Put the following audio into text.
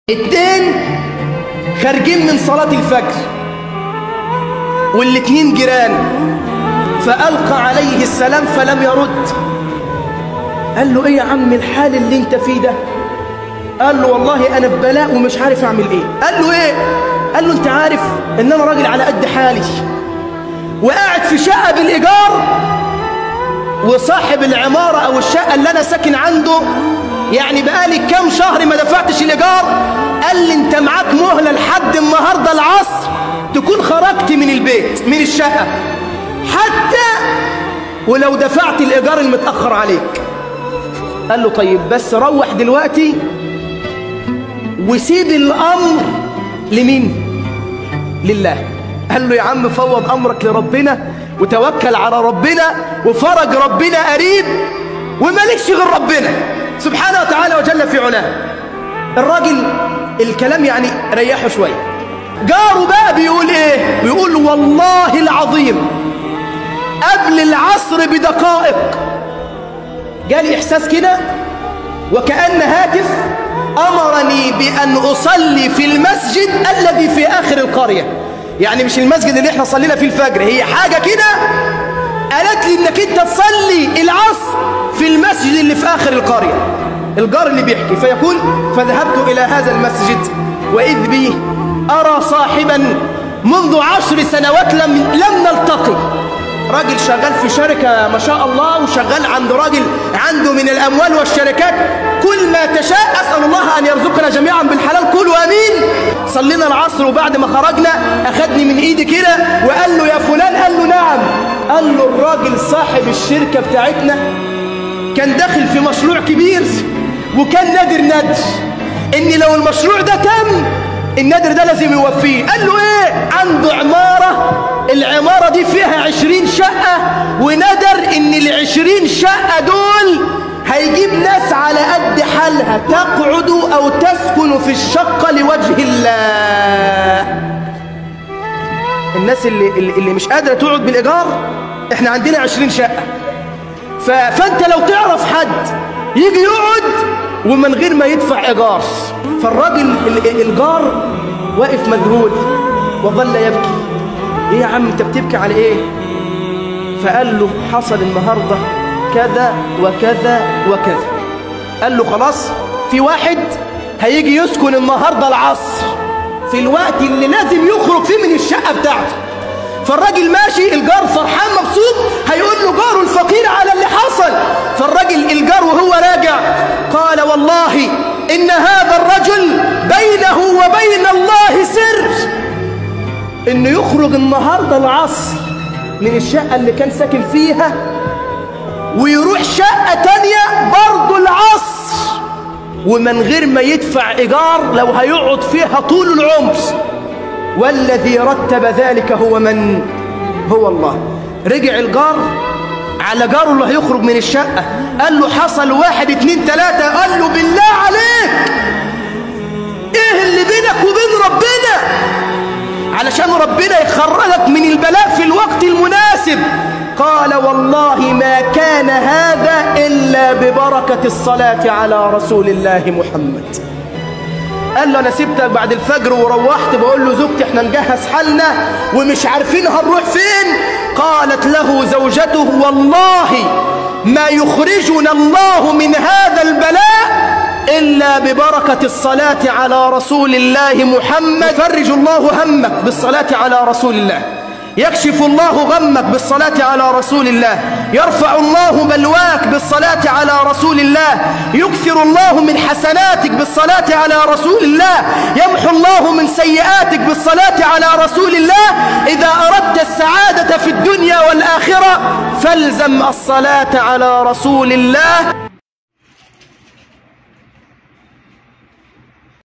اتنين خارجين من صلاة الفجر والاتنين جيران فألقى عليه السلام فلم يرد قال له ايه يا عم الحال اللي انت فيه ده قال له والله انا في بلاء ومش عارف اعمل ايه قال له ايه قال له انت عارف ان انا راجل على قد حالي وقاعد في شقة بالايجار وصاحب العمارة او الشقة اللي انا ساكن عنده يعني بقالي كام شهر ما دفعتش الايجار قال لي انت معاك مهلة لحد النهاردة العصر تكون خرجت من البيت من الشقة حتى ولو دفعت الايجار المتأخر عليك قال له طيب بس روح دلوقتي وسيب الامر لمين لله قال له يا عم فوض امرك لربنا وتوكل على ربنا وفرج ربنا قريب ومالكش غير ربنا سبحانه وتعالى وجل في علاه الراجل الكلام يعني ريحه شويه جاره بقى بيقول ايه بيقول والله العظيم قبل العصر بدقائق جالي احساس كده وكأن هاتف أمرني بأن أصلي في المسجد الذي في آخر القرية يعني مش المسجد اللي احنا صلينا فيه الفجر هي حاجة كده قالت لي انك انت تصلي العصر في المسجد اللي في آخر القرية الجار اللي بيحكي فيقول فذهبت إلى هذا المسجد وإذ بي أرى صاحبا منذ عشر سنوات لم, لم نلتقي راجل شغال في شركة ما شاء الله وشغال عند راجل عنده من الأموال والشركات كل ما تشاء أسأل الله أن يرزقنا جميعا بالحلال قولوا أمين صلينا العصر وبعد ما خرجنا أخذني من إيدي كده وقال له يا فلان قال له نعم قال له الراجل صاحب الشركة بتاعتنا كان داخل في مشروع كبير وكان نادر ندر إن لو المشروع ده تم النادر ده لازم يوفيه قال له ايه عنده عمارة العمارة دي فيها عشرين شقة وندر ان العشرين شقة دول هيجيب ناس على قد حالها تقعد او تسكن في الشقة لوجه الله الناس اللي, اللي مش قادرة تقعد بالإيجار احنا عندنا عشرين شقة ف... فانت لو تعرف حد يجي يقعد ومن غير ما يدفع إيجار فالراجل الجار واقف مذهول وظل يبكي ايه يا عم انت بتبكي على ايه فقال له حصل النهاردة كذا وكذا وكذا قال له خلاص في واحد هيجي يسكن النهاردة العصر في الوقت اللي لازم يخرج فيه من الشقة بتاعته فالراجل ماشي الجار فرحان مبسوط هيقول له جاره الفقير على اللي حصل فالراجل الجار وهو راجع قال والله إن هذا الرجل بينه وبين الله سر إنه يخرج النهاردة العصر من الشقة اللي كان ساكن فيها ويروح شقة تانية برضه العصر ومن غير ما يدفع إيجار لو هيقعد فيها طول العمر والذي رتب ذلك هو من هو الله رجع الجار على جاره اللي هيخرج من الشقة قال له حصل واحد اتنين تلاتة قال له بالله عليك ايه اللي بينك وبين ربنا علشان ربنا يخرجك من البلاء في الوقت المناسب قال والله ما كان هذا إلا ببركة الصلاة على رسول الله محمد قال له انا سبتك بعد الفجر وروحت بقول له زوجتي احنا نجهز حالنا ومش عارفين هنروح فين قالت له زوجته والله ما يخرجنا الله من هذا البلاء إلا ببركة الصلاة على رسول الله محمد فرج الله همك بالصلاة على رسول الله يكشف الله غمك بالصلاة على رسول الله يرفع الله بلواك بالصلاة على رسول الله يكثر الله من حسناتك بالصلاة على رسول الله يمحو الله من سيئاتك بالصلاة على رسول الله إذا أردت السعادة في الدنيا والآخرة فالزم الصلاة على رسول الله